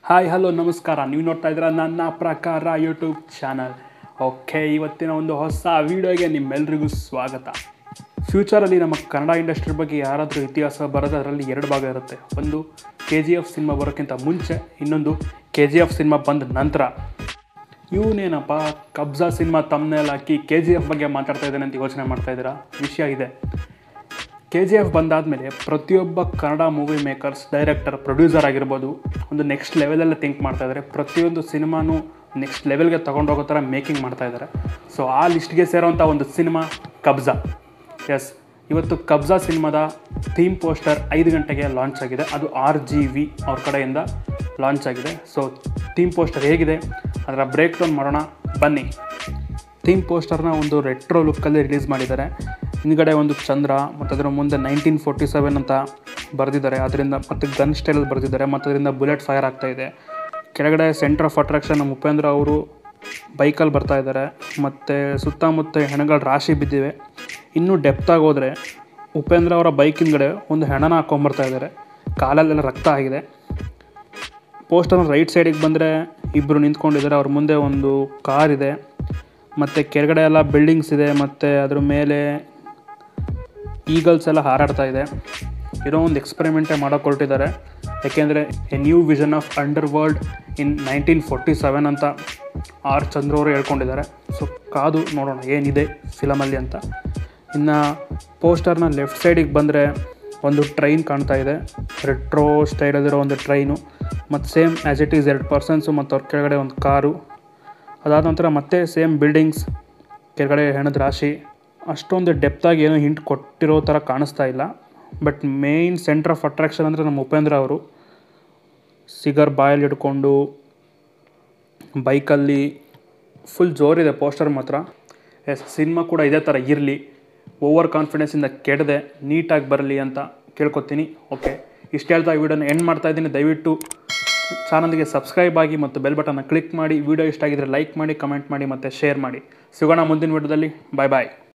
hi hello ನಮಸ್ಕಾರ ನೀವು ನೋಡ್ತಾ ಇದ್ದೀರಾ ನನ್ನ ಪ್ರಕಾರ ಯೂಟ್ಯೂಬ್ ಚಾನಲ್ ಓಕೆ ಇವತ್ತಿನ ಒಂದು ಹೊಸ ವೀಡಿಯೋಗೆ ನಿಮ್ಮೆಲ್ರಿಗೂ ಸ್ವಾಗತ ಫ್ಯೂಚರಲ್ಲಿ ನಮ್ಮ ಕನ್ನಡ ಇಂಡಸ್ಟ್ರಿ ಬಗ್ಗೆ ಯಾರಾದರೂ ಇತಿಹಾಸ ಬರೋದು ಅದರಲ್ಲಿ ಎರಡು ಭಾಗ ಇರುತ್ತೆ ಒಂದು ಕೆ ಜಿ ಎಫ್ ಸಿನಿಮಾ ಬರೋಕ್ಕಿಂತ ಮುಂಚೆ ಇನ್ನೊಂದು ಕೆ ಜಿ ಎಫ್ ಸಿನಿಮಾ ಬಂದ ನಂತರ ಇವನೇನಪ್ಪ ಕಬ್ಜಾ ಸಿನಿಮಾ ತಮ್ಮನೆಲ್ಲ ಹಾಕಿ ಕೆ ಜಿ ಎಫ್ ಬಗ್ಗೆ ಮಾತಾಡ್ತಾ ಇದ್ದಾನೆ ಅಂತ ಯೋಚನೆ ಮಾಡ್ತಾ ಇದ್ದೀರಾ ವಿಷಯ ಇದೆ ಕೆ ಜಿ ಎಫ್ ಬಂದಾದಮೇಲೆ ಪ್ರತಿಯೊಬ್ಬ Kannada movie makers director producer ಆಗಿರ್ಬೋದು ಒಂದು ನೆಕ್ಸ್ಟ್ ಲೆವೆಲಲ್ಲಿ ಥಿಂಕ್ ಮಾಡ್ತಾ ಇದ್ದಾರೆ ಪ್ರತಿಯೊಂದು ಸಿನಿಮಾನು ನೆಕ್ಸ್ಟ್ ಲೆವೆಲ್ಗೆ ತೊಗೊಂಡೋಗೋ ಥರ ಮೇಕಿಂಗ್ ಮಾಡ್ತಾ ಇದ್ದಾರೆ ಸೊ ಆ ಲಿಸ್ಟ್ಗೆ ಸೇರೋಂಥ ಒಂದು ಸಿನಿಮಾ ಕಬ್ಜಾ ಎಸ್ ಇವತ್ತು ಕಬ್ಜಾ ಸಿನಿಮಾದ ಥೀಮ್ ಪೋಸ್ಟರ್ ಐದು ಗಂಟೆಗೆ ಲಾಂಚ್ ಆಗಿದೆ ಅದು ಆರ್ ಜಿ ವಿ ಅವ್ರ ಕಡೆಯಿಂದ ಲಾಂಚ್ ಆಗಿದೆ ಸೊ ಥೀಮ್ ಪೋಸ್ಟರ್ ಹೇಗಿದೆ ಅದರ ಬ್ರೇಕ್ ಡೌನ್ ಮಾಡೋಣ ಬನ್ನಿ ಥೀಮ್ ಪೋಸ್ಟರ್ನ ಒಂದು ರೆಟ್ರೋ ಲುಕ್ಕಲ್ಲಿ ರಿಲೀಸ್ ಮಾಡಿದ್ದಾರೆ ಹಿಂದ್ಗಡೆ ಒಂದು ಚಂದ್ರ ಮತ್ತು ಅದರ ಮುಂದೆ ನೈನ್ಟೀನ್ ಫೋರ್ಟಿ ಸೆವೆನ್ ಅಂತ ಬರೆದಿದ್ದಾರೆ ಅದರಿಂದ ಮತ್ತು ಗನ್ ಸ್ಟೈಲಲ್ಲಿ ಬರೆದಿದ್ದಾರೆ ಮತ್ತು ಅದರಿಂದ ಬುಲೆಟ್ ಫೈರ್ ಆಗ್ತಾ ಇದೆ ಕೆಳಗಡೆ ಸೆಂಟರ್ ಆಫ್ ಅಟ್ರಾಕ್ಷನ್ ನಮ್ಮ ಉಪೇಂದ್ರ ಅವರು ಬೈಕಲ್ಲಿ ಬರ್ತಾ ಇದ್ದಾರೆ ಮತ್ತು ಸುತ್ತಮುತ್ತ ಹೆಣಗಳ ರಾಶಿ ಬಿದ್ದಿವೆ ಇನ್ನೂ ಡೆಪ್ತಾಗಿ ಹೋದರೆ ಉಪೇಂದ್ರ ಅವರ ಬೈಕ್ ಹಿಂದ್ಗಡೆ ಒಂದು ಹೆಣನ ಹಾಕ್ಕೊಂಬರ್ತಾ ಇದ್ದಾರೆ ಕಾಲಲ್ಲೆಲ್ಲ ರಕ್ತ ಆಗಿದೆ ಪೋಸ್ಟರ್ನ ರೈಟ್ ಸೈಡಿಗೆ ಬಂದರೆ ಇಬ್ಬರು ನಿಂತ್ಕೊಂಡಿದ್ದಾರೆ ಅವ್ರ ಮುಂದೆ ಒಂದು ಕಾರ್ ಇದೆ ಮತ್ತು ಕೆಳಗಡೆ ಎಲ್ಲ ಬಿಲ್ಡಿಂಗ್ಸ್ ಇದೆ ಮತ್ತು ಅದ್ರ ಮೇಲೆ ಈಗಲ್ಸ್ ಎಲ್ಲ ಹಾರಾಡ್ತಾ ಇದೆ ಏನೋ ಒಂದು ಎಕ್ಸ್ಪೆರಿಮೆಂಟೇ ಮಾಡೋಕೆ ಹೊರಟಿದ್ದಾರೆ ಯಾಕೆಂದರೆ a new vision of under world in nineteen forty seven ಅಂತ ಆರ್ ಚಂದ್ರ ಅವರು ಹೇಳ್ಕೊಂಡಿದ್ದಾರೆ ಸೊ ಕಾದು ನೋಡೋಣ ಏನಿದೆ ಫಿಲಮಲ್ಲಿ ಅಂತ ಇನ್ನು ಪೋಸ್ಟರ್ನ ಲೆಫ್ಟ್ ಸೈಡಿಗೆ ಬಂದರೆ ಒಂದು ಟ್ರೈನ್ ಕಾಣ್ತಾ ಇದೆ ರೆಟ್ರೋ ಸ್ಟೈಲಲ್ಲಿರೋ ಒಂದು ಟ್ರೈನು ಮತ್ತು ಸೇಮ್ ಆ್ಯಸ್ ಇಟ್ ಈಸ್ ಎರಡು ಪರ್ಸನ್ಸು ಮತ್ತು ಅವ್ರ ಕೆಳಗಡೆ ಒಂದು ಕಾರು ಅದಾದ ನಂತರ ಮತ್ತೆ ಸೇಮ್ ಬಿಲ್ಡಿಂಗ್ಸ್ ಕೆಳಗಡೆ ಹೆಣದ ರಾಶಿ ಅಷ್ಟೊಂದು ಡೆಪ್ತಾಗಿ ಏನೋ ಹಿಂಟ್ ಕೊಟ್ಟಿರೋ ಥರ ಕಾಣಿಸ್ತಾ ಇಲ್ಲ but main centre of attraction ಅಂದರೆ ನಮ್ಮ ಉಪೇಂದ್ರ ಅವರು ಸಿಗರ್ ಬಾಯಲ್ಲಿ ಹಿಡ್ಕೊಂಡು ಬೈಕಲ್ಲಿ ಫುಲ್ ಜೋರಿದೆ ಪೋಸ್ಟರ್ ಮಾತ್ರ ಎಸ್ ಸಿನಿಮಾ ಕೂಡ ಇದೇ ಥರ ಇರಲಿ ಓವರ್ ಕಾನ್ಫಿಡೆನ್ಸಿಂದ ಕೆಡದೆ ನೀಟಾಗಿ ಬರಲಿ ಅಂತ ಕೇಳ್ಕೊತೀನಿ ಓಕೆ ಇಷ್ಟು ಹೇಳ್ತಾ ಈ ವಿಡಿಯೋನ ಎಂಡ್ ಮಾಡ್ತಾ ಇದ್ದೀನಿ ದಯವಿಟ್ಟು ಚಾನಲ್ಗೆ ಸಬ್ಸ್ಕ್ರೈಬ್ ಆಗಿ ಮತ್ತು ಬೆಲ್ ಬಟನ್ನ ಕ್ಲಿಕ್ ಮಾಡಿ ವಿಡಿಯೋ ಇಷ್ಟ ಆಗಿದ್ರೆ ಲೈಕ್ ಮಾಡಿ ಕಮೆಂಟ್ ಮಾಡಿ ಮತ್ತು ಶೇರ್ ಮಾಡಿ ಸಿಗೋಣ ಮುಂದಿನ ವಿಡಿಯೋದಲ್ಲಿ ಬಾಯ್ ಬಾಯ್